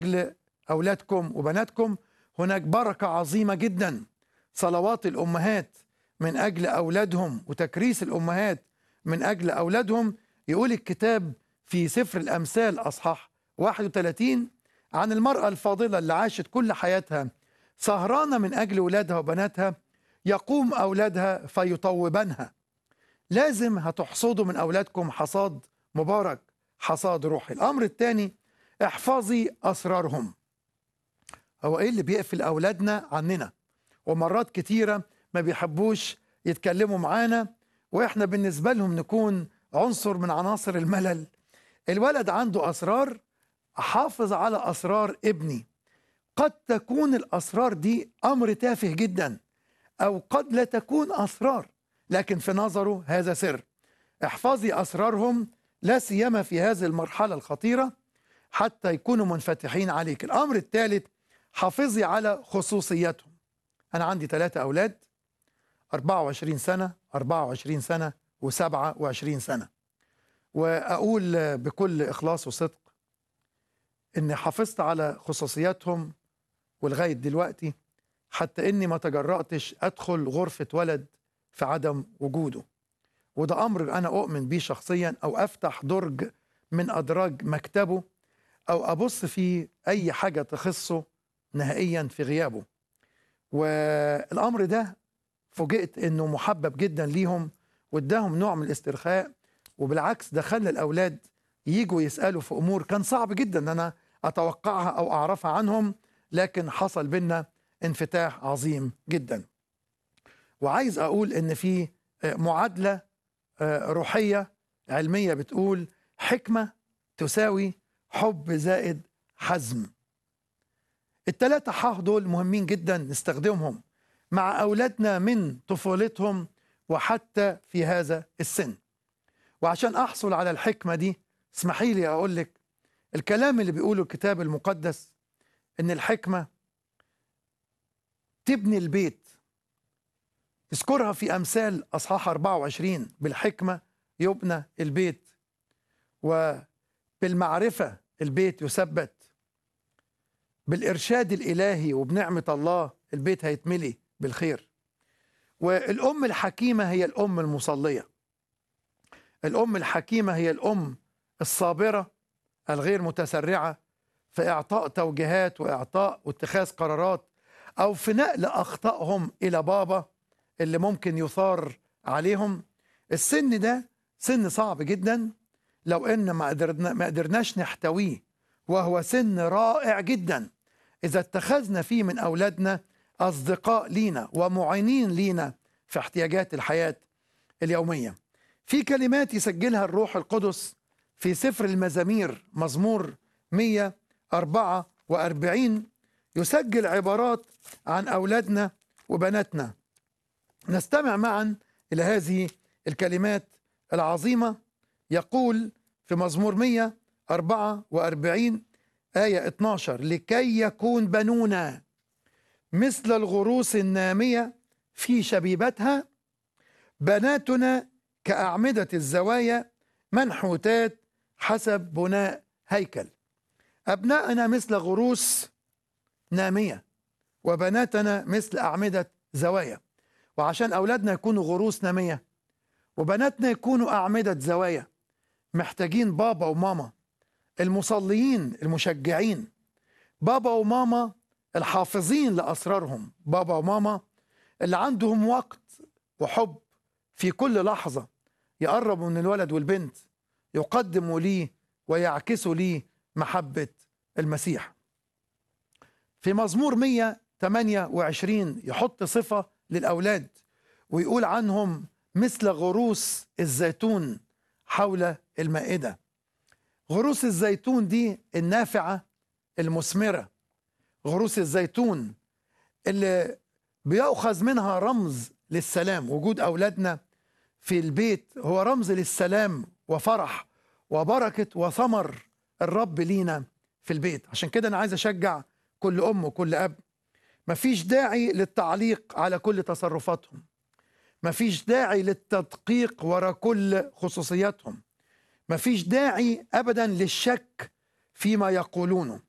أجل أولادكم وبناتكم هناك بركة عظيمة جدا صلوات الأمهات من أجل أولادهم وتكريس الأمهات من أجل أولادهم يقول الكتاب في سفر الأمثال أصحاح 31 عن المرأة الفاضلة اللي عاشت كل حياتها سهرانة من أجل أولادها وبناتها يقوم أولادها فيطوبنها لازم هتحصدوا من أولادكم حصاد مبارك حصاد روحي الأمر الثاني احفظي أسرارهم هو إيه اللي بيقفل أولادنا عننا ومرات كتيرة ما بيحبوش يتكلموا معانا وإحنا بالنسبة لهم نكون عنصر من عناصر الملل الولد عنده أسرار أحافظ على أسرار ابني قد تكون الأسرار دي أمر تافه جدا أو قد لا تكون أسرار لكن في نظره هذا سر احفظي أسرارهم لا سيما في هذه المرحلة الخطيرة حتى يكونوا منفتحين عليك الأمر الثالث حافظي على خصوصيتهم أنا عندي ثلاثة أولاد 24 سنة 24 سنة و27 سنة وأقول بكل إخلاص وصدق إني حافظت على خصوصياتهم ولغاية دلوقتي حتى إني ما تجرأتش أدخل غرفة ولد في عدم وجوده وده أمر أنا أؤمن بيه شخصيا أو أفتح درج من أدراج مكتبه أو أبص في أي حاجة تخصه نهائيا في غيابه والأمر ده فوجئت إنه محبب جدا ليهم واداهم نوع من الاسترخاء وبالعكس ده خلى الأولاد يجوا يسألوا في أمور كان صعب جدا أن أنا أتوقعها أو أعرفها عنهم لكن حصل بينا انفتاح عظيم جدا وعايز أقول إن في معادلة روحية علمية بتقول حكمة تساوي حب زائد حزم التلاتة حاه دول مهمين جدا نستخدمهم مع أولادنا من طفولتهم وحتى في هذا السن وعشان أحصل على الحكمة دي اسمحي لي أقول لك الكلام اللي بيقوله الكتاب المقدس إن الحكمة تبني البيت تذكرها في أمثال أصحاح 24 بالحكمة يبنى البيت وبالمعرفة البيت يثبت بالإرشاد الإلهي وبنعمة الله البيت هيتملي بالخير والأم الحكيمة هي الأم المصلية الأم الحكيمة هي الأم الصابرة الغير متسرعة في إعطاء توجيهات وإعطاء واتخاذ قرارات أو في نقل أخطائهم إلى بابا اللي ممكن يثار عليهم السن ده سن صعب جدا لو ان ما قدرنا ما قدرناش نحتويه وهو سن رائع جدا اذا اتخذنا فيه من اولادنا اصدقاء لينا ومعينين لينا في احتياجات الحياه اليوميه في كلمات يسجلها الروح القدس في سفر المزامير مزمور 144 يسجل عبارات عن اولادنا وبناتنا نستمع معا إلى هذه الكلمات العظيمة يقول في مزمور 144 آية 12 لكي يكون بنونا مثل الغروس النامية في شبيبتها بناتنا كأعمدة الزوايا منحوتات حسب بناء هيكل أبناءنا مثل غروس نامية وبناتنا مثل أعمدة زوايا وعشان أولادنا يكونوا غروس نامية وبناتنا يكونوا أعمدة زوايا محتاجين بابا وماما المصليين المشجعين بابا وماما الحافظين لأسرارهم بابا وماما اللي عندهم وقت وحب في كل لحظة يقربوا من الولد والبنت يقدموا ليه ويعكسوا ليه محبة المسيح في مزمور 128 يحط صفة للأولاد ويقول عنهم مثل غروس الزيتون حول المائدة غروس الزيتون دي النافعة المثمرة غروس الزيتون اللي بيأخذ منها رمز للسلام وجود أولادنا في البيت هو رمز للسلام وفرح وبركة وثمر الرب لينا في البيت عشان كده أنا عايز أشجع كل أم وكل أب مفيش داعي للتعليق على كل تصرفاتهم مفيش داعي للتدقيق ورا كل خصوصياتهم مفيش داعي ابدا للشك فيما يقولونه